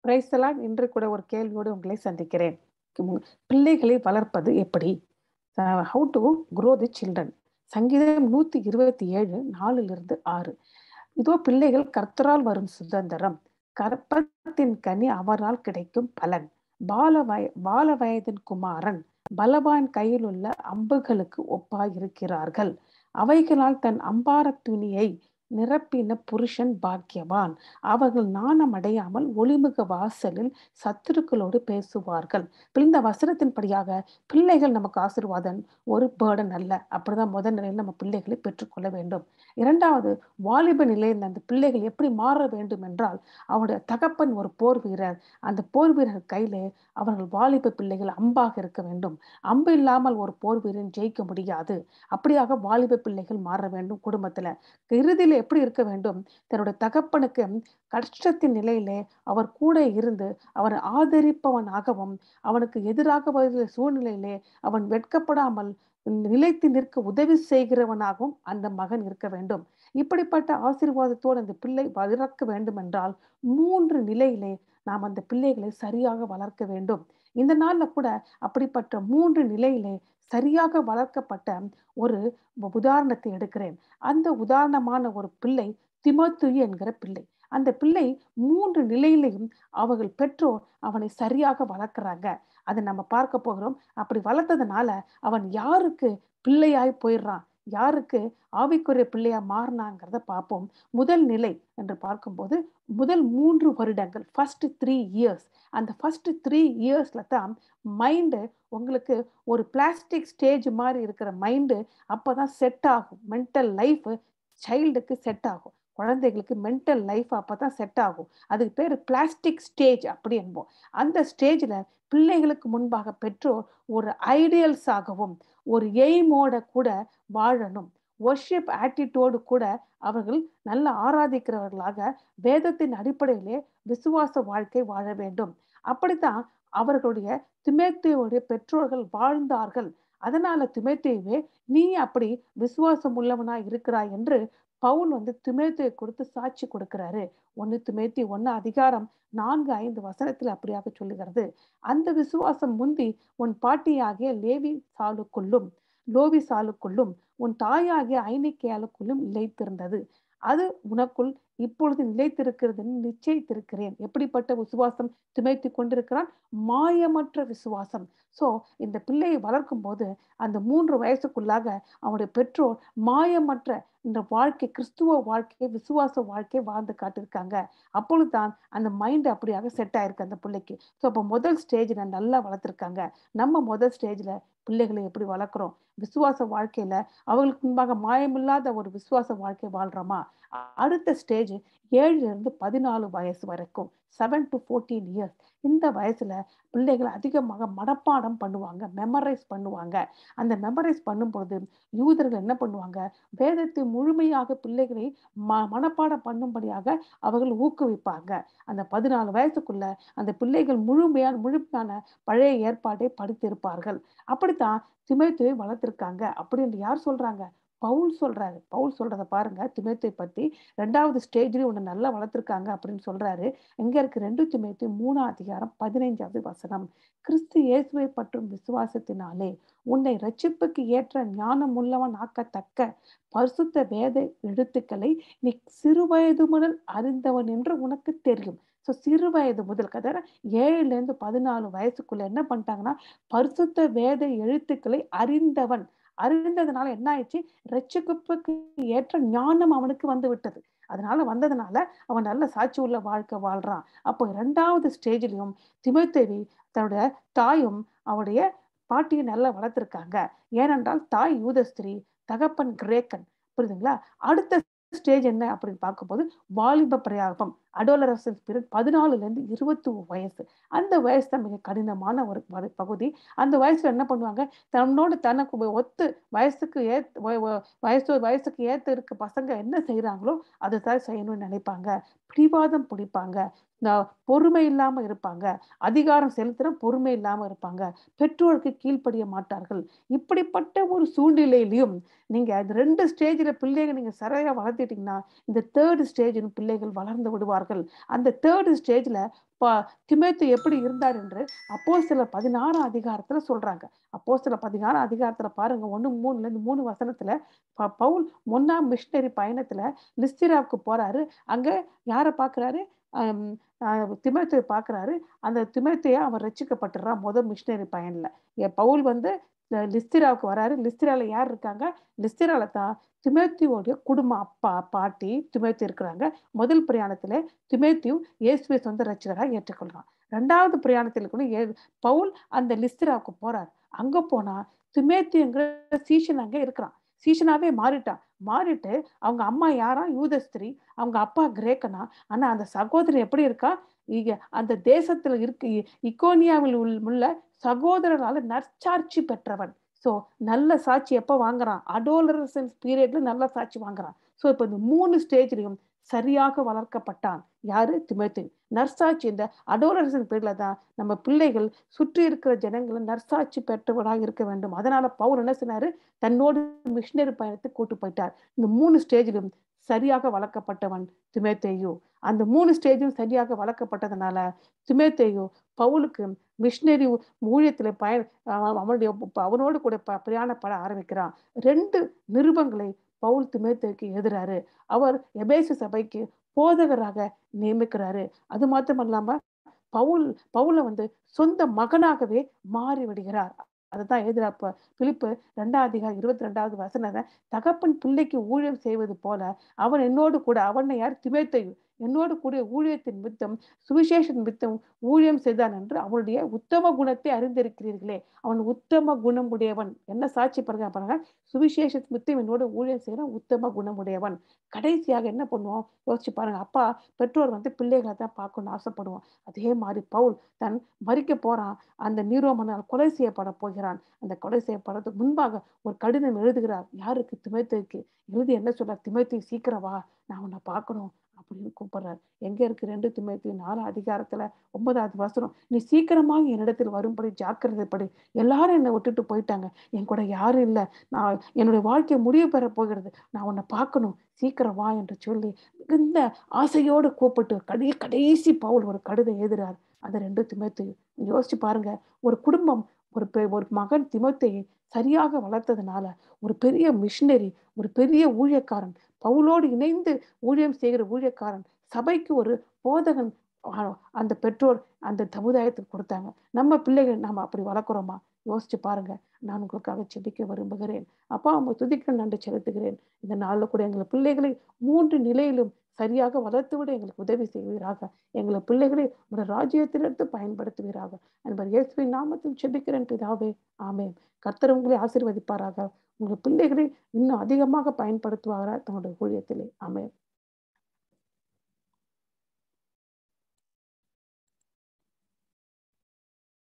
பிரைஸ்தலான் இன்று கூட ஒரு கேள்வியோடு உங்களை சந்திக்கிறேன் உம், பிள்ளைகளை வளர்ப்பது எப்படி how to grow the children சங்கீதம் நூத்தி இருபத்தி ஏழு நாலுலிருந்து ஆறு இதோ பிள்ளைகள் கர்த்தரால் வரும் சுதந்திரம் கற்பத்தின் கனி அவரால் கிடைக்கும் பலன் பால வய பால வயதின் குமாரன் பலவான் கையில் உள்ள அம்புகளுக்கு ஒப்பாய் இருக்கிறார்கள் அவைகளால் தன் அம்பார துணியை நிரப்பின புருஷன் பாக்கியவான் அவர்கள் நாணம் அடையாமல் ஒளிமுக வாசலில் சத்துருக்களோடு பேசுவார்கள் இப்ப இந்த வசனத்தின்படியாக பிள்ளைகள் நமக்கு ஆசீர்வாதம் ஒரு பேர்டன் அல்ல அப்படிதான் முதல் நிலையில் நம்ம பிள்ளைகளை பெற்றுக்கொள்ள வேண்டும் இரண்டாவது வாலிப நிலையில் அந்த பிள்ளைகள் எப்படி மாற வேண்டும் என்றால் அவருடைய தகப்பன் ஒரு போர் வீரர் அந்த போர் வீரர் கையிலே அவர்கள் வாலிப பிள்ளைகள் அம்பாக இருக்க வேண்டும் அம்பு இல்லாமல் ஒரு போர் வீரன் ஜெயிக்க முடியாது அப்படியாக வாலிப பிள்ளைகள் மாற வேண்டும் குடும்பத்துல இறுதியில எப்படி இருக்க வேண்டும் தன்னுடைய தகப்பனுக்கு கஷ்டத்தின் நிலையிலே அவர் கூட இருந்து அவரை ஆதரிப்பவனாகவும் அவனுக்கு எதிராக வருகிற சூழ்நிலையிலே அவன் வெட்கப்படாமல் நிலைத்து நிற்க உதவி செய்கிறவனாகவும் அந்த மகன் இருக்க வேண்டும் இப்படிப்பட்ட ஆசீர்வாதத்தோடு அந்த பிள்ளை வளர்க்க வேண்டும் என்றால் மூன்று நிலையிலே நாம் அந்த பிள்ளைகளை சரியாக வளர்க்க வேண்டும் இந்த நாள்ல கூட அப்படிப்பட்ட மூன்று நிலையிலே சரியாக வளர்க்கப்பட்ட ஒரு உதாரணத்தை எடுக்கிறேன் அந்த உதாரணமான ஒரு பிள்ளை திமோத்தேயு என்கிற பிள்ளை அந்த பிள்ளை மூன்று நிலையிலையும் அவர்கள் பெற்றோர் அவனை சரியாக வளர்க்குறாங்க அதை நம்ம பார்க்க போகிறோம் அப்படி வளர்த்ததுனால அவன் யாருக்கு பிள்ளையாய் போயிடுறான் யாருக்கு ஆவிக்குரிய பிள்ளையா மாறினாங்கிறத பார்ப்போம் முதல் நிலை என்று பார்க்கும்போது முதல் மூன்று வருடங்கள் ஃபர்ஸ்ட் த்ரீ இயர்ஸ் அந்த ஃபர்ஸ்ட் த்ரீ இயர்ஸ்ல தான் மைண்டு உங்களுக்கு ஒரு பிளாஸ்டிக் ஸ்டேஜ் மாதிரி இருக்கிற மைண்டு அப்பதான் செட் ஆகும் மென்டல் லைஃப் சைல்டுக்கு செட் ஆகும் குழந்தைகளுக்கு மென்டல் லைஃப் அப்பதான் செட் ஆகும் அதுக்கு பேர் பிளாஸ்டிக் ஸ்டேஜ் அப்படி என்போம் அந்த ஸ்டேஜ்ல பிள்ளைகளுக்கு முன்பாக பெற்றோர் ஒரு ஐடியல்ஸாகவும் ஒரு எய்மோட கூட வாழணும் ஒர்ஷிப் ஆட்டிடியூடு கூட அவர்கள் நல்ல ஆராதிக்கிறவர்களாக வேதத்தின் அடிப்படையிலே விசுவாச வாழ்க்கை வாழ வேண்டும் அப்படித்தான் அவர்களுடைய திமேத்தேயுடைய பெற்றோர்கள் வாழ்ந்தார்கள் அதனால திமேத்தேயுவே நீ அப்படி விசுவாசம் உள்ளவனா இருக்கிறாய் என்று பவுல் வந்து திமேத்தையை கொடுத்து சாட்சி கொடுக்கிறாரு ஒன்னு திமேத்தி ஒன்னு அதிகாரம் நான்கு ஐந்து வசனத்தில் அப்படியாக சொல்லுகிறது அந்த விசுவாசம் முந்தி உன் பாட்டியாகிய லேவி சாலுக்குள்ளும் லோவி சாலுக்குள்ளும் உன் தாயாகிய ஐனிக்கையாளுக்குள்ளும் நிலைத்திருந்தது அது உனக்குள் இப்பொழுது நிலைத்திருக்கிறது நிச்சயித்திருக்கிறேன் எப்படிப்பட்ட விசுவாசம் திமைத்து கொண்டிருக்கிறான் மாயமற்ற விசுவாசம் சோ இந்த பிள்ளையை வளர்க்கும் போது அந்த மூன்று வயசுக்குள்ளாக அவனுடைய பெற்றோர் மாயமற்ற இந்த வாழ்க்கை கிறிஸ்துவ வாழ்க்கையை விசுவாச வாழ்க்கையை வாழ்ந்து காட்டியிருக்காங்க அப்பொழுதுதான் அந்த மைண்ட் அப்படியாக செட் ஆயிருக்கு அந்த பிள்ளைக்கு ஸோ அப்போ முதல் ஸ்டேஜ்ல நல்லா வளர்த்துருக்காங்க நம்ம முதல் ஸ்டேஜ்ல பிள்ளைகளை எப்படி வளர்க்குறோம் விசுவாச வாழ்க்கையில அவங்களுக்கு முன்பாக மாயமில்லாத ஒரு விசுவாச வாழ்க்கை வாழ்றோமா அடுத்த ஸ்டேஜ் ஏழுல இருந்து பதினாலு வயசு வரைக்கும் செவன் டு ஃபோர்டீன் இயர்ஸ் இந்த வயசுல பிள்ளைகள் அதிகமாக மனப்பாடம் பண்ணுவாங்க மெமரைஸ் பண்ணுவாங்க அந்த மெமரைஸ் பண்ணும்பொழுது யூதர்கள் என்ன பண்ணுவாங்க வேதத்தை முழுமையாக பிள்ளைகளை ம மனப்பாடம் பண்ணும்படியாக அவர்கள் ஊக்குவிப்பாங்க அந்த பதினாலு வயசுக்குள்ள அந்த பிள்ளைகள் முழுமையான முழுமையான பழைய ஏற்பாட்டை படித்திருப்பார்கள் அப்படித்தான் திமைத்துவை வளர்த்திருக்காங்க அப்படின்னு யார் சொல்றாங்க பவுல் சொல்றாரு பவுல் சொல்றத பாருங்க திமேத்தை பத்தி ரெண்டாவது ஸ்டேஜ்லயும் உன்னை நல்லா வளர்த்திருக்காங்க அப்படின்னு சொல்றாரு எங்க இருக்கு ரெண்டு திமேத்தி மூணாம் அதிகாரம் பதினைஞ்சாவது வசனம் கிறிஸ்து இயேசுவை பற்றும் விசுவாசத்தினாலே உன்னை ரட்சிப்புக்கு ஏற்ற ஞானம் உள்ளவன் ஆக்கத்தக்க பரிசுத்த வேத எழுத்துக்களை நீ சிறுவயது முதல் அறிந்தவன் என்று உனக்கு தெரியும் ஸோ சிறு வயது முதல் கதை ஏழுல இருந்து பதினாலு வயசுக்குள்ள என்ன பண்ணிட்டாங்கன்னா பரிசுத்த வேத எழுத்துக்களை அறிந்தவன் அறிந்ததுனால என்ன ஆயிடுச்சு ரட்சிப்புக்கு ஏற்ற ஞானம் அவனுக்கு வந்து விட்டது அதனால வந்ததுனால அவன் நல்ல சாட்சி உள்ள வாழ்க்கை வாழ்றான் அப்போ இரண்டாவது ஸ்டேஜ்லயும் திமுத்தேவி தன்னுடைய தாயும் அவருடைய பாட்டியை நல்லா வளர்த்திருக்காங்க ஏனென்றால் தாய் யூதஸ்திரி தகப்பன் கிரேக்கன் புரியுதுங்களா அடுத்த ஸ்டேஜ் என்ன அப்படின்னு பார்க்கும்போது வாலிப பிரயாகம் அடோலரசன் பீரியட் பதினாலுல இருந்து இருபத்தி வயசு அந்த வயசு தான் மிக கடினமான ஒரு பகுதி அந்த வயசுல என்ன பண்ணுவாங்க தன்னோடு தனக்கு ஒத்து வயசுக்கு ஏத் வயசு வயசுக்கு ஏத்த இருக்க பசங்க என்ன செய்யறாங்களோ அதை தான் செய்யணும்னு நினைப்பாங்க பிடிவாதம் பிடிப்பாங்க பொறுமை இல்லாம இருப்பாங்க அதிகாரம் செலுத்துற பொறுமை இல்லாம இருப்பாங்க பெற்றோருக்கு கீழ்ப்படிய மாட்டார்கள் இப்படிப்பட்ட ஒரு சூழ்நிலையிலையும் நீங்க அந்த ரெண்டு ஸ்டேஜ்ல பிள்ளைங்க நீங்க சரியா வளர்த்தி வளர்த்திட்டீங்கன்னா இந்த தேர்ட் ஸ்டேஜ் பிள்ளைகள் வளர்ந்து விடுவார்கள் அந்த தேர்ட் ஸ்டேஜ்ல திமேத்து எப்படி இருந்தார் என்று அப்போ சில பதினாறாம் அதிகாரத்துல சொல்றாங்க அப்போ சில பதினாறாம் அதிகாரத்துல பாருங்க ஒண்ணு மூணுல இருந்து மூணு வசனத்துல பவுல் ஒன்னாம் மிஷினரி பயணத்துல லிஸ்திராவுக்கு போறாரு அங்க யாரை பாக்குறாரு திமேத்தையை பாக்குறாரு அந்த திமேத்தைய அவன் ரசிக்கப்பட்டுறான் முதல் மிஷினரி பயன்ல பவுல் வந்து லிஸ்திராவுக்கு வராரு லிஸ்திரால யார் இருக்காங்க லிஸ்திரால தான் திமேத்தியோடைய குடும்பம் அப்பா பாட்டி திமேத்தி இருக்கிறாங்க முதல் பிரயாணத்துல திமேத்தியும் இயேசுவை சொந்த ரசிகராக ஏற்றுக்கொள்றான் ரெண்டாவது பிரயாணத்துல கூட ஏ பவுல் அந்த லிஸ்திராவுக்கு போறார் அங்க போனா திமேத்திங்கிற சீசன் அங்க இருக்கிறான் சீசனாவே மாறிட்டான் மாறிட்டு அவங்க அம்மா யாரா யூத ஸ்திரீ அவங்க அப்பா கிரேக்கனா ஆனா அந்த சகோதரி எப்படி இருக்கா இங்க அந்த தேசத்துல இருக்கு இக்கோனியாவில் உள்ள சகோதரரால நற்சாட்சி பெற்றவன் ஸோ நல்ல சாட்சி எப்போ வாங்குறான் அடோலரசன்ஸ் பீரியட்ல நல்ல சாட்சி வாங்குறான் ஸோ இப்போ இந்த மூணு ஸ்டேஜ்லையும் சரியாக வளர்க்கப்பட்டான் யாரு திமேத்தி நர்சாட்சி இந்த அடோலரசன் பீரியட்ல தான் நம்ம பிள்ளைகள் சுற்றி இருக்கிற ஜனங்களை நர்சாட்சி பெற்றவராக இருக்க வேண்டும் அதனால பவுல் என்ன சொன்னாரு தன்னோடு மிஷினரி பயணத்தை கூட்டு போயிட்டார் இந்த மூணு ஸ்டேஜிலும் சரியாக வளர்க்கப்பட்டவன் திமேத்தேயு அந்த மூணு ஸ்டேஜும் சரியாக வளர்க்கப்பட்டதுனால திமேத்தேயு பவுலுக்கு மிஷினரி ஊழியத்துல பய அவனுடைய அவனோடு கூட பிரயாணப்பட ஆரம்பிக்கிறான் ரெண்டு நிருபங்களை பவுல் திமேத்தேக்கு எழுதுறாரு அவர் எபேசு சபைக்கு போதகராக நியமிக்கிறாரு அது மாத்திரம் இல்லாம பவுல் பவுல வந்து சொந்த மகனாகவே மாறி விடுகிறார் அதுதான் எதிராப்ப பிலிப்பு ரெண்டாவது அதிகாரம் இருபத்தி ரெண்டாவது வசனத்தை தகப்பன் பிள்ளைக்கு ஊழியம் செய்வது போல அவன் என்னோடு கூட அவனை யார் திமேத்தையும் என்னோடு கூடிய ஊழியத்தின் மித்தம் சுவிசேஷ மித்தம் ஊழியம் செய்தான் என்று அவனுடைய உத்தம குணத்தை அறிந்திருக்கிறீர்களே அவன் உத்தம குணம் உடையவன் என்ன சாட்சி பாருங்க பாருங்க சுவிசேஷ மித்தம் என்னோட ஊழியம் செய்யறான் உத்தம குணம் உடையவன் கடைசியாக என்ன பண்ணுவோம் யோசிச்சு பாருங்க அப்பா பெற்றோர் வந்து பிள்ளைகளை தான் பார்க்கணும்னு ஆசைப்படுவோம் அதே மாதிரி பவுல் தன் மறிக்க போறான் அந்த நீரோமனால் கொலை செய்யப்பட போகிறான் அந்த கொலை செய்யப்படுறதுக்கு முன்பாக ஒரு கடிதம் எழுதுகிறார் யாருக்கு திமைத்துக்கு எழுதி என்ன சொல்றார் திமைத்து சீக்கிரம் வா நான் உன்னை பார்க்கணும் அப்படின்னு கூப்பிடுறாரு எங்க இருக்கு ரெண்டு திமைத்து நாலு அதிகாரத்துல ஒன்பதாவது வசனம் நீ சீக்கிரமாக என்னிடத்தில் வரும்படி ஜாக்கிரதைப்படி எல்லாரும் என்னை விட்டுட்டு போயிட்டாங்க என் கூட யாரும் இல்லை நான் என்னுடைய வாழ்க்கை முடிவு பெற போகிறது நான் உன்னை பார்க்கணும் சீக்கிரம் வா என்று சொல்லி மிகுந்த ஆசையோடு கூப்பிட்டு கடை கடைசி பவுல் ஒரு கடிதம் எழுதுறார் அந்த ரெண்டு திமத்தை யோசிச்சு பாருங்க ஒரு குடும்பம் ஒரு ஒரு மகன் திமத்தையை சரியாக வளர்த்ததுனால ஒரு பெரிய மிஷினரி ஒரு பெரிய ஊழியக்காரன் பவுலோடு இணைந்து ஊழியம் செய்கிற ஊழியக்காரன் சபைக்கு ஒரு போதகன் அந்த பெற்றோர் அந்த சமுதாயத்துக்கு கொடுத்தாங்க நம்ம பிள்ளைகள் நாம அப்படி வளர்க்குறோமா யோசிச்சு பாருங்க நான் உங்களுக்காக செபிக்க விரும்புகிறேன் அப்பா அவங்க துதிக்க நன்றி செலுத்துகிறேன் இந்த நாளில் கூட எங்கள் பிள்ளைகளை மூன்று நிலையிலும் சரியாக வளர்த்து விட எங்களுக்கு உதவி செய்வீராக எங்களை பிள்ளைகளை உங்களோட ராஜ்யத்திலிருந்து பயன்படுத்துவீராக என்பர் இயேசுவின் நாமத்தில் செபிக்கிறேன் பிதாவே ஆமேன் கர்த்தர் உங்களை ஆசீர்வதிப்பாராக உங்கள் பிள்ளைகளை இன்னும் அதிகமாக பயன்படுத்துவாரா தன்னுடைய ஊழியத்திலே ஆமேன்